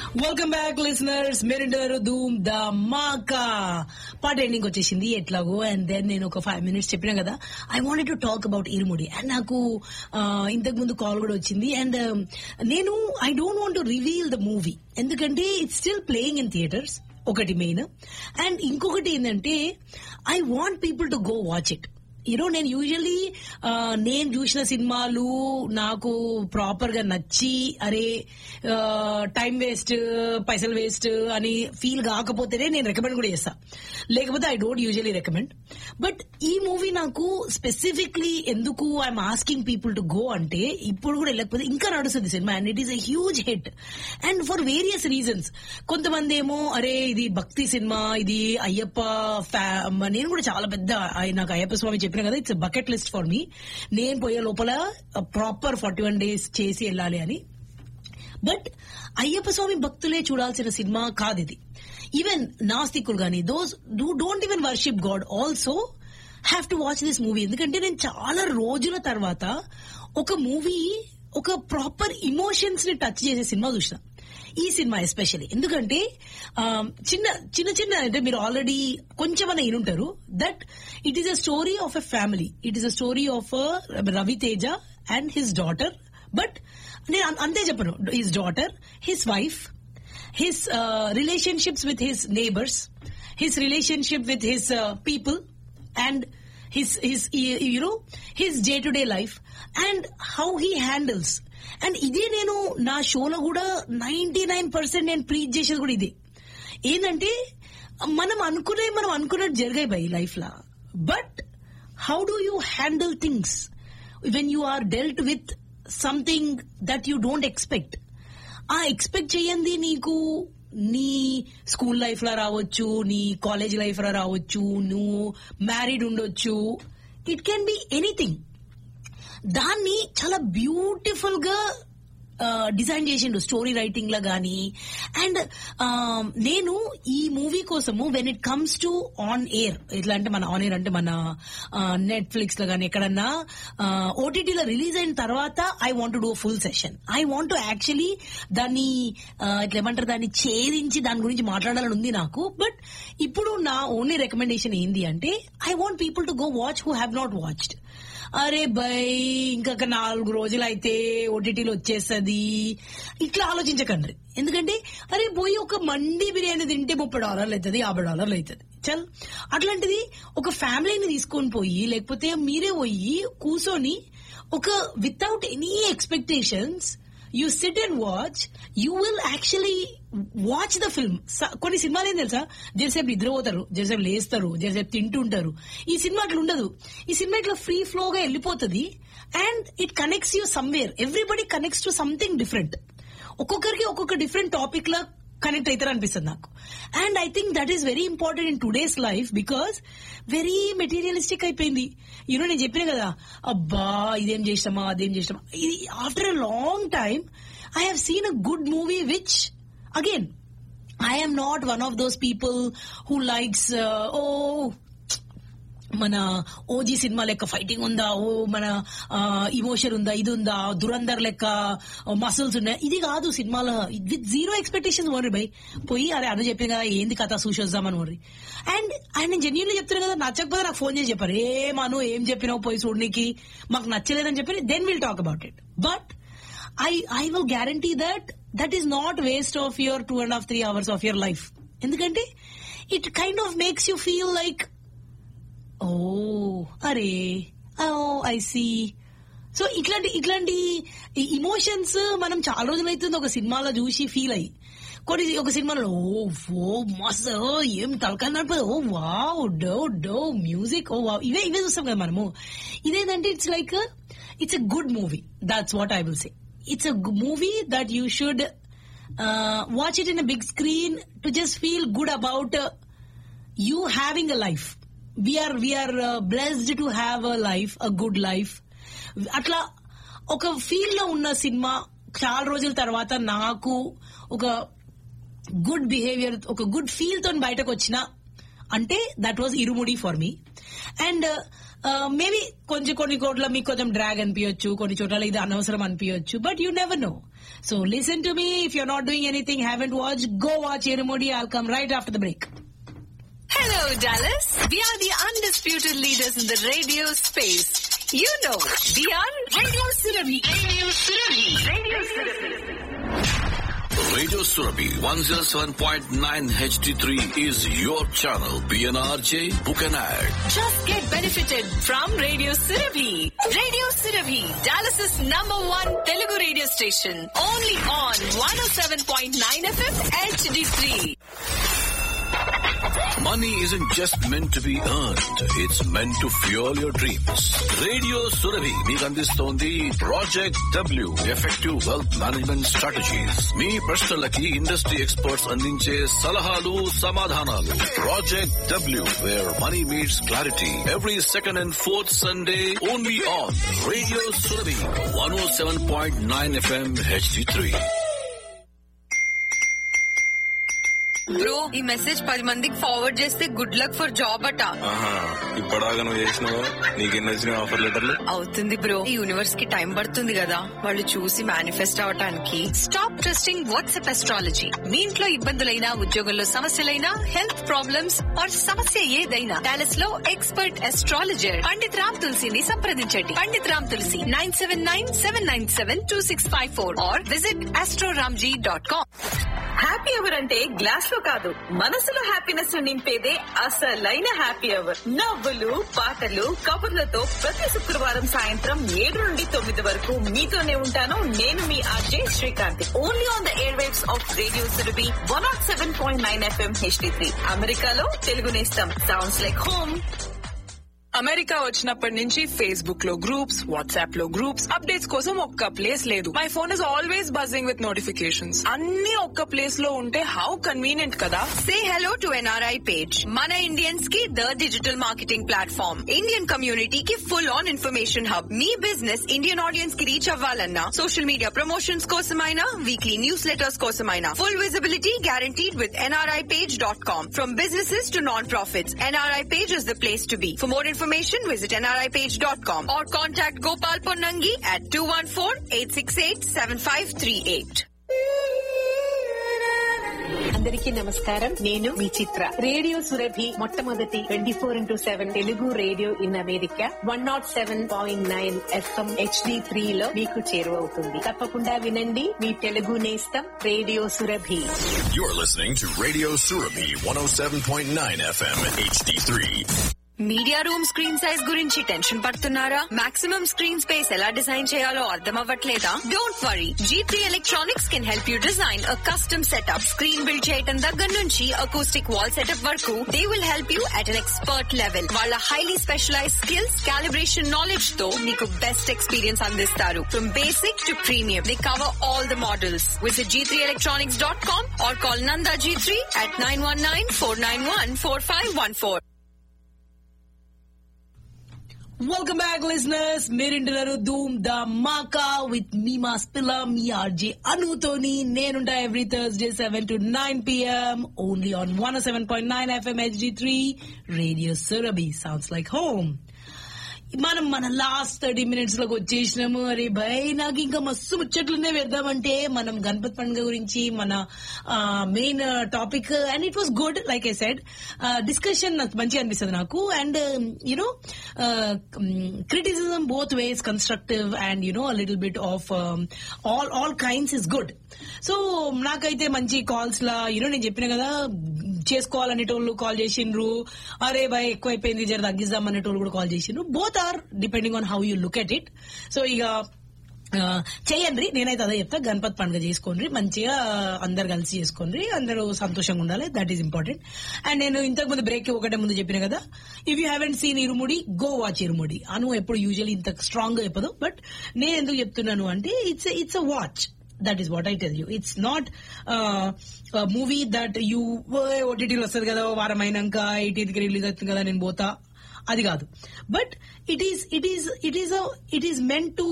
Welcome back listeners మీరింటారు ధూమ్ the మాకా పాట ఎండింగ్ వచ్చేసింది ఎట్లాగో అండ్ దెన్ నేను ఒక ఫైవ్ మినిట్స్ చెప్పినా కదా I wanted to talk about Irumudi and నాకు ఇంతకు ముందు కాల్ కూడా వచ్చింది అండ్ నేను I don't want to reveal the movie ఎందుకంటే it's still playing in theatres ఒకటి మెయిన్ అండ్ ఇంకొకటి ఏంటంటే I want people to go watch it you know నేను యూజువల్లీ నేను చూసిన సినిమాలు నాకు ప్రాపర్ గా నచ్చి అరే టైం వేస్ట్ పైసలు వేస్ట్ అని ఫీల్ కాకపోతేనే నేను రికమెండ్ కూడా చేస్తా లేకపోతే I don't usually recommend but ఈ మూవీ నాకు స్పెసిఫిక్లీ ఎందుకు I'm asking people to go అంటే ఇప్పుడు కూడా వెళ్ళకపోతే ఇంకా నడుస్తుంది సినిమా and it is a huge hit and for various reasons కొంతమంది ఏమో అరే ఇది భక్తి సినిమా ఇది అయ్యప్ప ఫ్యా- నేను కూడా చాలా పెద్ద ఆయన నాకు అయ్యప్ప స్వామి చెప్పిన కదా it's bucket list for me నేను పోయే లోపల ప్రాపర్ ఫార్టీ వన్ డేస్ చేసి వెళ్ళాలి అని బట్ అయ్యప్ప స్వామి భక్తులే చూడాల్సిన సినిమా కాదు ఇది ఈవెన్ నాస్తికులు గానీ those do don't even worship God also have to watch this movie ఎందుకంటే నేను చాలా రోజుల తర్వాత ఒక మూవీ ఒక ప్రాపర్ ఇమోషన్స్ ని టచ్ చేసే సినిమా చూసిన ఈ సినిమా ఎస్పెషల్లీ ఎందుకంటే ఆ, చిన్న చిన్న చిన్న అంటే మీరు ఆల్రెడీ కొంచెమన్నా వినుంటారు that it is a story of a family it is a story of Ravi Teja and his daughter but నేను అం- అంతే చెప్పను his daughter his wife his relationships with his neighbours his relationship with his people and his his you know his day to day life and how he handles and ఇదే నేను నా షోలో కూడా ninety nine percent నేను preach చేసేది కూడా ఇదే ఏంటంటే మనం అనుకునే మనం అనుకున్నట్టు జరిగాయి బై లైఫ్ లా but how do you handle things when you are dealt with something that you don't expect uh expect చేయండి నీకు నీ స్కూల్ లైఫ్ లో రావచ్చు నీ కాలేజ్ లైఫ్ లో రావచ్చు నువ్వు మ్యారీడ్ ఉండొచ్చు ఇట్ కెన్ బి ఎనీథింగ్ దాన్ని చాలా బ్యూటిఫుల్ గా డిజైన్ చేసిండు స్టోరీ రైటింగ్ లా గానీ అండ్ నేను ఈ మూవీ కోసము when it comes to on air ఎట్లా అంటే మన ఆన్ ఎయిర్ అంటే మన నెట్ఫ్లిక్స్ లో గానీ ఎక్కడన్నా ఓటీటీలో రిలీజ్ అయిన తర్వాత I want do full session I want actually దాన్ని ఆ, ఇట్లా ఏమంటారు దాన్ని ఛేదించి దాని గురించి మాట్లాడాలని ఉంది నాకు బట్ ఇప్పుడు నా ఓన్లీ రికమెండేషన్ ఏంది అంటే I want people to go watch who have not watched అరే బై ఇంకొక నాలుగు రోజులు అయితే ఓటీటీలో వచ్చేస్తుంది ఇట్లా ఆలోచించకండి ఎందుకంటే అరే పోయి ఒక మండి బిర్యానీ తింటే ముప్పై డాలర్లు అవుతుంది యాభై డాలర్లు అవుతుంది చల్ అట్లాంటిది ఒక ఫ్యామిలీని తీసుకొని పోయి లేకపోతే మీరే పోయి కూర్చొని ఒక without any expectations you sit and watch you will actually watch the film కొన్ని సినిమాలు ఏం తెలుసా జరసేపు నిద్రపోతారు జరసేపు లేస్తారు జరసేపు తింటుంటారు ఈ సినిమా అట్లా ఉండదు ఈ సినిమా ఇట్లా ఫ్రీ ఫ్లో గా వెళ్ళిపోతుంది and it connects you somewhere everybody connects to something different ఒక్కొక్కరికి ఒక్కొక్క డిఫరెంట్ టాపిక్ లా కనెక్ట్ అవుతారు అనిపిస్తుంది నాకు and I think that is very important in today's life because very materialistic అయిపోయింది యూనో నేను చెప్పిన కదా అబ్బా ఇదేం చేసామా అదేం చేసామా ఇది after a long time I have seen a good movie which again I am not one of those people who likes ఓ మన ఓజీ సినిమా లెక్క ఫైటింగ్ ఉందా ఓ మన ఇమోషన్ ఉందా ఇది ఉందా దురందర్ లెక్క మసిల్స్ ఉన్నాయి ఇది కాదు సినిమాలో విత్ జీరో ఎక్స్పెక్టేషన్స్ ఓర్రి బై పోయి అరే అన్న చెప్పింది కదా ఏంది కథ చూసొద్దామని ఓర్రి అండ్ అండ్ నేను జెన్యున్లీ చెప్తాను కదా నచ్చకపోతే నాకు ఫోన్ చేసి చెప్పారు ఏ మను ఏం చెప్పినావు పోయి చూడనికి మాకు నచ్చలేదని చెప్పి then will talk about it but I I will guarantee that that is not waste of your two and half three hours of your life ఎందుకంటే it kind of makes you feel like oh అరే oh I see so ఇట్లాంటి ఇట్లాంటి emotions మనం చాలా రోజులు అవుతుంది ఒక సినిమాలో చూసి ఫీల్ అయ్యి కొన్ని ఒక సినిమాలో ఓ ఓ మస్త్ ఓ ఏం తలకాయ నడపదు ఓ వావ్ డో డో మ్యూజిక్ ఓ వావ్ ఇవే ఇవే చూస్తాం కదా మనము ఇదేంటంటే it's like it's a good movie that's what I will say it's a movie that you should watch it in a big screen to just feel good about you having a life we are we are uh, blessed to have a life a good life అట్లా ఒక feel లో ఉన్న cinema చాలా రోజుల తర్వాత నాకు ఒక good behaviour ఒక గుడ్ ఫీల్ తో బయటకు వచ్చిన అంటే that was Irumudi for me and maybe కొంచెం కొన్ని కోట్ల మీకు కొంచెం డ్రాగ్ అనిపించచ్చు కొన్ని చోట్ల ఇది అనవసరం అనిపించచ్చు but you never know so listen to me if you're not doing anything haven't watch go watch Irumudi I'll come right after the break Hello, Dallas. We are the undisputed leaders in the radio space. You know, we are Radio Surabhi. Radio Surabhi. Radio Surabhi. Radio Surabhi 107.9 HD3 is your channel. PNRJ, book an ad. Just get benefited from Radio Surabhi. Radio Surabhi, Dallas's number one Telugu radio station. Only on 107.9 FM HD3. Money isn't just meant to be earned. It's meant to fuel your dreams. Radio Surabhi మీకు అందిస్తోంది project W effective wealth management strategies మీ ప్రశ్నలకి industry experts అందించే సలహాలు సమాధానాలు project W where money meets clarity every second and fourth Sunday only on radio Surabhi one O seven point nine FM HD three bro ఈ message పది మందికి forward చేస్తే good luck for job అట ఆహా ఇప్పటిదాకా నువ్వు చేసినావు నీకు ఎన్ని వచ్చినాయి ఆఫర్ లెటర్లు అవుతుంది బ్రో ఈ యూనివర్స్ కి టైం పడుతుంది కదా వాళ్ళు చూసి మేనిఫెస్ట్ అవటానికి స్టాప్ ట్రస్టింగ్ వాట్సాప్ అస్ట్రాలజీ మీ ఇంట్లో ఇబ్బందులైనా ఉద్యోగంలో సమస్యలైనా హెల్త్ ప్రాబ్లమ్స్ ఆర్ సమస్య ఏదైనా డాలస్ లో ఎక్స్పర్ట్ అస్ట్రాలజర్ పండిత్ రామ్ తులసిని సంప్రదించండి Pandit Ram Tulasi nine seven nine seven nine seven two six five four or visit Astroramji dot com happy hour అంటే గ్లాస్ లో కాదు మనసులో హ్యాపీనెస్ ను నింపేదే అసలైన హ్యాపీ అవర్ నవ్వులు పాటలు కబుర్లతో ప్రతి శుక్రవారం సాయంత్రం ఏడు నుండి తొమ్మిది వరకు మీతోనే ఉంటాను నేను మీ RJ Srikanth only on the air waves of radio Surabhi one nought seven point nine FM HD three అమెరికాలో తెలుగు నేస్తం సౌండ్స్ లైక్ హోమ్ అమెరికా వచ్చినప్పటి నుంచి ఫేస్బుక్ లో గ్రూప్స్ వాట్సాప్ లో గ్రూప్స్ అప్డేట్స్ కోసం ఒక్క ప్లేస్ లేదు my phone is always buzzing with notifications అన్ని ఒక్క ప్లేస్ లో ఉంటే హౌ కన్వీనియంట్ కదా Say hello to NRI page. Mana Indians की the digital marketing platform. Indian community की full on information hub. Me business Indian audience की reach అవ్వాలన్నా social media promotions కోసమైనా weekly newsletters కోసమైనా full visibility guaranteed with nripage.com. From businesses to non-profits, NRI page is the place to be. For more information, visit nripage.com or contact Gopal Ponnangi at 214-868-7538. అందరికీ నమస్కారం నేను మీ చిత్ర radio Surabhi మొట్టమొదటి twenty four into seven Telugu radio in America one nought seven point nine FM HD three లో మీకు చేరువవుతుంది తప్పకుండా వినండి మీ తెలుగు నేస్తం radio Surabhi You're listening to Radio Surabhi 107.9 FM HD3. Media room screen size గురించి టెన్షన్ పడుతున్నారా మాక్సిమం స్క్రీన్ స్పేస్ ఎలా డిజైన్ చేయాలో అర్థం అవ్వట్లేదా don't worry G3 electronics can help you design a custom setup screen build చేయడం దగ్గర నుంచి అకూస్టిక్ వాల్ సెటప్ వరకు they will help you at an expert level వాళ్ళ highly specialise skills calibration knowledge తో మీకు బెస్ట్ ఎక్స్పీరియన్స్ అందిస్తారు from basic to premium they cover all the models visit G three electronics dot com or call Nanda G three at nine one nine four nine one four five one four welcome back listeners మీరింటున్నారు Dhoom the మాకా with మీమా స్పిల్ల me RJ అనుతోని నేనుంటా every Thursday seven to nine PM only on one seven point nine FM HD three radio Surabhi sounds like home మనం మన last thirty minutes లోకి వచ్చేసినాము అరే భయ్ నాకు ఇంకా మస్తు ముచ్చట్లునే వేద్దామంటే మనం గణపతి పండుగ గురించి మన main topic and it was good like I said discussion నాకు మంచిగా అనిపిస్తుంది నాకు and you know criticism both ways constructive and you know little bit of all all kinds is good so నాకైతే మంచి కాల్స్ లా యూనో నేను చెప్పిన కదా చేసుకోవాలనేటోళ్ళు కాల్ చేసిండ్రు అరే భయ్ ఎక్కువైపోయింది జర తగ్గిద్దాం అనేటోళ్ళు కూడా కాల్ చేసిండ్రు both are depending on how you look at it so ఇక ఆ, చేయండి నేనైతే అదే చెప్తా గణపతి పండుగ చేసుకోండి మంచిగా అందరు కలిసి చేసుకోండి అందరూ సంతోషంగా ఉండాలి దట్ ఈస్ ఇంపార్టెంట్ అండ్ నేను ఇంతకు ముందు బ్రేక్ ఒకటే ముందు చెప్పిన కదా if you haven't seen Irumudi go watch Irumudi అను ఎప్పుడు యూజువల్లీ ఇంత స్ట్రాంగ్ గా చెప్పదు బట్ నేను ఎందుకు చెప్తున్నాను అంటే it's it's a watch that is what I tell you it's not movie that you ఓటీటీలో వస్తుంది కదా వారం అయినాక ఎయిటీన్త్ కి రిలీజ్ అవుతుంది కదా నేను పోతా అది కాదు but it is it is it is it is meant to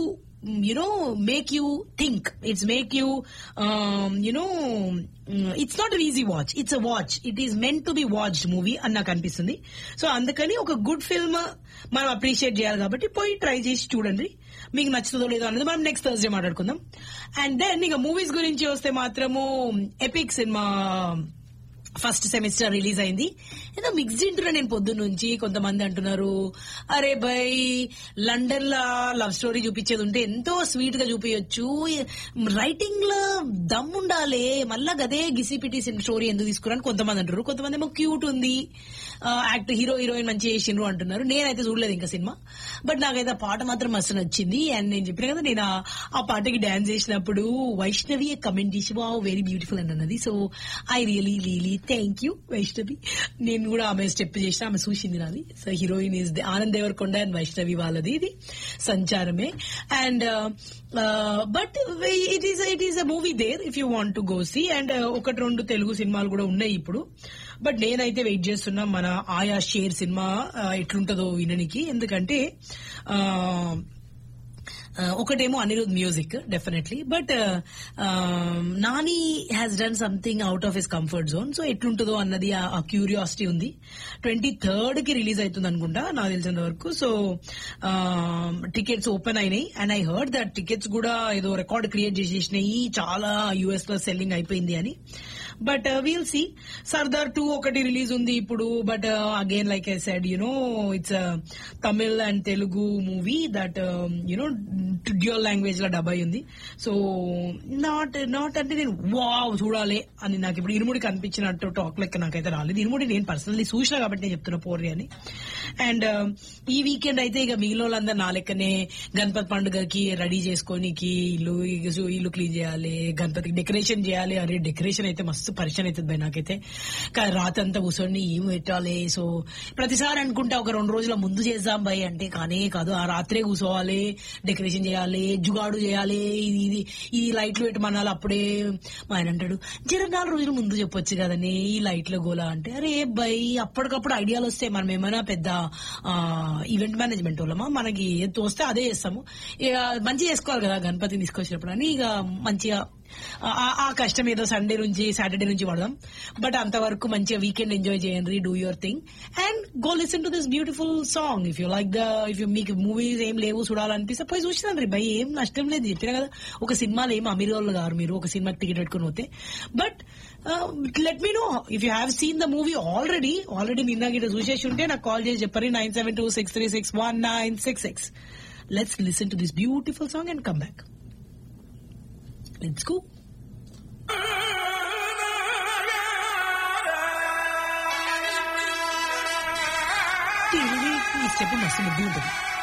you know make you think it's make you you know it's not easy watch it's a watch it is meant to be watched movie అని నాకు అనిపిస్తుంది so అందుకని ఒక good film మనం appreciate చేయాలి కాబట్టి పోయి try చేసి చూడండి మీకు నచ్చుతుందో లేదో అనేది మనం నెక్స్ట్ థర్స్డే మాట్లాడుకుందాం అండ్ దెన్ ఇక మూవీస్ గురించి వస్తే మాత్రము ఎపిక్ సినిమా ఫస్ట్ సెమిస్టర్ రిలీజ్ అయింది ఏదో మిక్స్డ్ ఇంటున్నా నేను పొద్దున్న నుంచి కొంతమంది అంటున్నారు అరే బై లండన్ లా లవ్ స్టోరీ చూపించేది ఉంటే ఎంతో స్వీట్ గా చూపించచ్చు రైటింగ్ లో దమ్ ఉండాలి మళ్ళా గదే గిసిపిటి స్టోరీ ఎందుకు తీసుకున్నాను కొంతమంది అంటారు కొంతమంది ఏమో క్యూట్ ఉంది యాక్ట్ హీరో హీరోయిన్ మంచి చేసిండ్రు అంటున్నారు నేనైతే చూడలేదు ఇంకా సినిమా బట్ నాకైతే ఆ పాట మాత్రం మస్తు నచ్చింది అండ్ నేను చెప్పిన కదా నేను ఆ- ఆ పాటకి డాన్స్ చేసినప్పుడు వైష్ణవి కమెంట్ చేసి వావ్ వెరీ బ్యూటిఫుల్ అని అన్నది so I really really thank you Vaishnavi నేను కూడా ఆమె స్టెప్ చేసిన ఆమె చూసింది నాది so heroine is Anand Deverakonda and Vaishnavi వాళ్ళది ఇది సంచారమే and but it is it is a movie there if you want to go see and ఒకటి రెండు తెలుగు సినిమాలు కూడా ఉన్నాయి ఇప్పుడు బట్ నేనైతే వెయిట్ చేస్తున్నా మన ఆయా షేర్ సినిమా ఆ, ఎట్లుంటుందో విననికి ఎందుకంటే ఆ, ఆ, ఒకటేమో Anirudh music definitely but Nani has done something out of his comfort zone so ఎట్లుంటుందో అన్నది ఆ- ఆ క్యూరియాసిటీ ఉంది ట్వంటీ థర్డ్ కి రిలీజ్ అవుతుంది అనుకుంటా నాకు తెలిసినంత వరకు సో టికెట్స్ ఓపెన్ అయినాయి and I heard that tickets కూడా ఏదో రికార్డ్ క్రియేట్ చేసేసినాయి చాలా యుఎస్ లో సెల్లింగ్ అయిపోయింది అని but we'll see Sardar two ఒకటి రిలీజ్ ఉంది ఇప్పుడు but again like I said you know it's Tamil and Telugu movie that you know dual language లో డబ్ అయి ఉంది సో నాట్ నాట్ అంటే నేను వావ్ చూడాలి అని నాకు ఇప్పుడు ఇరుముడి కనిపించినట్టు టాక్ లెక్క నాకైతే రాలేదు ఇరుముడి నేను పర్సనల్లీ చూసినా కాబట్టి నేను చెప్తున్నా పోర్రి అని అండ్ ఈ వీకెండ్ అయితే ఇక మిగిలిన వాళ్ళందరూ నా లెక్కనే గణపతి పండుగకి రెడీ చేసుకోనికి ఇల్లు ఇల్లు క్లీన్ చేయాలి గణపతికి డెకరేషన్ చేయాలి అరే డెకరేషన్ అయితే మస్తు పరిచయం అవుతుంది భయ్ నాకైతే కా- రాతంతా కూర్చొని ఏం పెట్టాలి సో ప్రతిసారి అనుకుంటా ఒక రెండు రోజుల ముందు చేద్దాం భయ్ అంటే కానీ కాదు ఆ రాత్రే కూర్చోవాలి డెకరేషన్ చేయాలి జుగాడు చేయాలి ఇది ఇది ఈ లైట్లు పెట్టమనాలి అప్పుడే మా ఆయన అంటాడు జర నాలుగు రోజుల ముందు చెప్పొచ్చు కదని ఈ లైట్ల గోలా అంటే అరే బై అప్పటికప్పుడు ఐడియాలు వస్తాయి మనం ఏమైనా పెద్ద ఈవెంట్ మేనేజ్మెంట్ వాళ్ళమా మనకి ఏది తోస్తే అదే చేస్తాము ఇక మంచిగా చేసుకోవాలి కదా గణపతిని తీసుకొచ్చినప్పుడు అని ఇక మంచిగా ఆ- ఆ కష్టం ఏదో సండే నుంచి సాటర్డే నుంచి పడదాం బట్ అంతవరకు మంచిగా వీకెండ్ ఎంజాయ్ చేయండి do your thing and go listen to this beautiful song if you like the if you మీకు మూవీస్ ఏం లేవు చూడాలనిపిస్తే పోయి చూసినాం రీ భయ్ ఏం నష్టం లేదు చెప్పినా కదా ఒక సినిమాలో ఏం అమీర్ వాళ్ళు గారు మీరు ఒక సినిమాకి టికెట్ పెట్టుకుని పోతే but let me know if you have seen the movie already already నిన్న గిట్ట చూసేసి ఉంటే నాకు కాల్ చేసి చెప్పారు nine seven two six three six one nine six six let's listen to this beautiful song and come back let's go ఈ step మస్తు ముద్దు ఉంటుంది